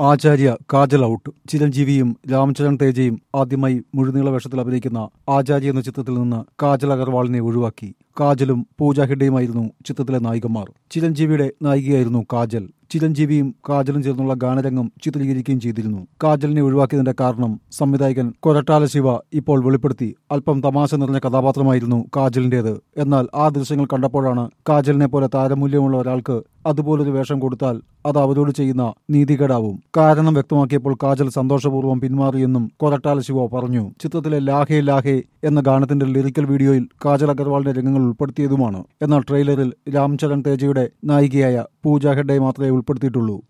ആചാര്യ Kajal out ചിരഞ്ജീവിയും രാംചരൺ തേജയും ആദ്യമായി മുഴുനീള വേഷത്തിൽ അഭിനയിക്കുന്ന ആചാര്യ എന്ന ചിത്രത്തിൽ നിന്ന് കാജൽ അഗർവാളിനെ ഒഴിവാക്കി കാജലും പൂജ ഹെഡയും ചിത്രത്തിലെ നായികമാർ ചിരഞ്ജീവിയുടെ നായികയായിരുന്നു കാജൽ ചിരഞ്ജീവിയും കാജലും ചേർന്നുള്ള ഗാനരംഗം ചിത്രീകരിക്കുകയും ചെയ്തിരുന്നു കാജലിനെ ഒഴിവാക്കിയതിന്റെ കാരണം സംവിധായകൻ കൊരട്ടാല ശിവ ഇപ്പോൾ വെളിപ്പെടുത്തി അല്പം തമാശ നിറഞ്ഞ കഥാപാത്രമായിരുന്നു കാജലിന്റേത് എന്നാൽ ആ ദൃശ്യങ്ങൾ കണ്ടപ്പോഴാണ് കാജലിനെ പോലെ താരമൂല്യമുള്ള ഒരാൾക്ക് അതുപോലൊരു വേഷം കൊടുത്താൽ അത് അവരോട് ചെയ്യുന്ന നീതികേടാവും കാരണം വ്യക്തമാക്കിയപ്പോൾ കാജൽ സന്തോഷപൂർവ്വം പിന്മാറിയെന്നും കൊരട്ടാല ശിവ പറഞ്ഞു ചിത്രത്തിലെ ലാഹേ ലാഹേ എന്ന ഗാനത്തിന്റെ ലിറിക്കൽ വീഡിയോയിൽ കാജൽ അഗർവാളിന്റെ രംഗങ്ങൾ ഉൾപ്പെടുത്തിയതുമാണ് എന്നാൽ ട്രെയിലറിൽ രാംചരൺ തേജയുടെ നായികയായ പൂജ ഹെഡയെ മാത്രമേ ഉൾപ്പെടുത്തിയിട്ടുള്ളൂ